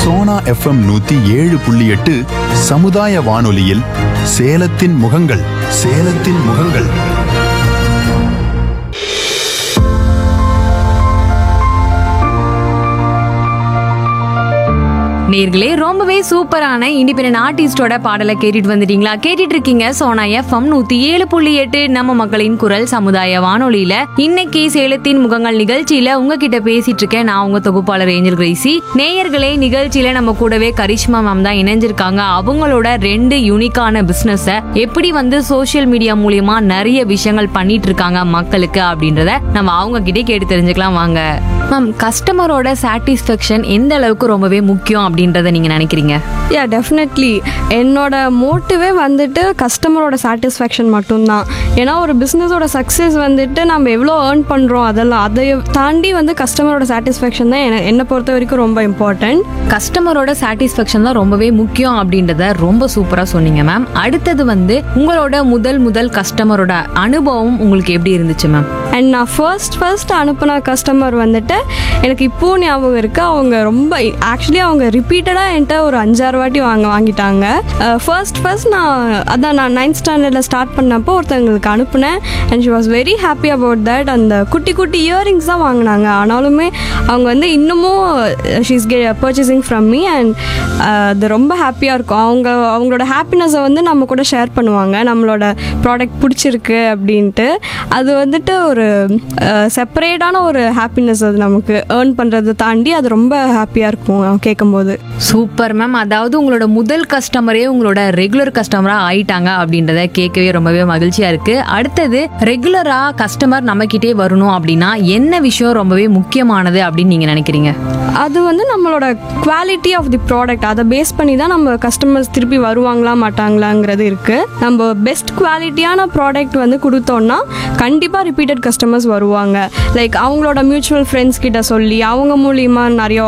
Sona FM நூத்தி ஏழு புள்ளி எட்டு சமுதாய வானொலியில் சேலத்தின் முகங்கள் சேலத்தின் முகங்கள் நேர்களே ரொம்பவே சூப்பரான இண்டிபெண்டன்ட் ஆர்டிஸ்டோட பாடலை கேட்டுட்டு வந்துட்டீங்களா கேட்டுட்டு இருக்கீங்க சோனா எஃப்எம் நூத்தி ஏழு புள்ளி எட்டு நம்ம மக்களின் குரல் சமுதாய வானொலியில இன்னைக்கு சேலத்தின் முகங்கள் நிகழ்ச்சியில உங்ககிட்ட பேசிட்டு இருக்கேன் நான் உங்க தொகுப்பாளர் ஏஞ்சல் கிரேசி நேயர்களே நிகழ்ச்சியில நம்ம கூடவே கரிஷ்மா மேம் தான் இணைஞ்சிருக்காங்க அவங்களோட ரெண்டு யூனிக்கான பிசினஸ எப்படி வந்து சோஷியல் மீடியா மூலியமா நிறைய விஷயங்கள் பண்ணிட்டு இருக்காங்க மக்களுக்கு அப்படின்றத நம்ம அவங்க கிட்டே கேட்டு தெரிஞ்சுக்கலாம் வாங்க மேம் கஸ்டமரோட சாட்டிஸ்ஃபேக்ஷன் எந்த அளவுக்கு ரொம்பவே முக்கியம் அப்படின்றத நீங்க நினைக்கிறீங்க யா டெஃபினெட்லி என்னோட மோட்டிவே வந்துட்டு கஸ்டமரோட சாட்டிஸ்ஃபேக்ஷன் மட்டும்தான் ஏன்னா ஒரு பிஸ்னஸோட சக்ஸஸ் வந்துட்டு நம்ம எவ்வளோ ஏர்ன் பண்ணுறோம் அதெல்லாம் அதை தாண்டி வந்து கஸ்டமரோட சாட்டிஸ்ஃபேக்ஷன் தான் என்ன என்னை பொறுத்த வரைக்கும் ரொம்ப இம்பார்ட்டன்ட் கஸ்டமரோட சாட்டிஸ்ஃபேக்ஷன் தான் ரொம்பவே முக்கியம் அப்படின்றத ரொம்ப சூப்பரா சொன்னீங்க மேம் அடுத்தது வந்து உங்களோட முதல் முதல் கஸ்டமரோட அனுபவம் உங்களுக்கு எப்படி இருந்துச்சு மேம் அண்ட் நான் ஃபர்ஸ்ட் ஃபர்ஸ்ட் அனுப்பின கஸ்டமர் வந்துட்டு எனக்கு இப்போ ஞாபகம் இருக்கு அவங்க ரொம்ப ஆக்சுவலி அவங்க ரிப்பீட்டடாக என்கிட்ட ஒரு அஞ்சாறு வாட்டி வாங்க வாங்கிட்டாங்க ஃபர்ஸ்ட் ஃபர்ஸ்ட் நான் அதான் நான் நைன்த் ஸ்டாண்டர்டில் ஸ்டார்ட் பண்ணப்போ ஒருத்தவங்களுக்கு அனுப்புனேன் and she was very happy about that அந்த குட்டி குட்டி இயரிங்ஸ் தான் வாங்கினாங்க ஆனாலுமே அவங்க வந்து இன்னமும் she's keep purchasing from me and அது ரொம்ப ஹாப்பியாக இருக்கும் அவங்க அவங்களோட ஹாப்பினஸை வந்து நம்ம கூட ஷேர் பண்ணுவாங்க நம்மளோட ப்ராடக்ட் பிடிச்சிருக்கு அப்படின்ட்டு அது வந்துட்டு ஒரு செப்பரேட்டான ஒரு ஹாப்பினஸ் அது நமக்கு ஏர்ன் பண்ணுறதை தாண்டி அது ரொம்ப ஹாப்பியாக இருக்கும் கேட்கும்போது சூப்பர் மேம் அதாவது உங்களோட முதல் கஸ்டமரே உங்களோட ரெகுலர் கஸ்டமரா ஆயிட்டாங்க அப்படின்றத கேட்கவே ரொம்பவே மகிழ்ச்சியா இருக்கு அடுத்தது ரெகுலரா கஸ்டமர் நம்ம கிட்டே வரணும் அப்படின்னா என்ன விஷயம் ரொம்பவே முக்கியமானது அப்படின்னு நீங்க நினைக்கிறீங்க அது வந்து நம்மளோட குவாலிட்டி ஆஃப் தி ப்ராடக்ட் அதை பேஸ் பண்ணி தான் நம்ம கஸ்டமர்ஸ் திருப்பி வருவாங்களா மாட்டாங்களாங்கிறது இருக்குது நம்ம பெஸ்ட் குவாலிட்டியான ப்ராடக்ட் வந்து கொடுத்தோம்னா கண்டிப்பாக ரிப்பீட்டட் கஸ்டமர்ஸ் வருவாங்க லைக் அவங்களோட மியூச்சுவல் ஃப்ரெண்ட்ஸ் கிட்ட சொல்லி அவங்க மூலியமாக நிறைய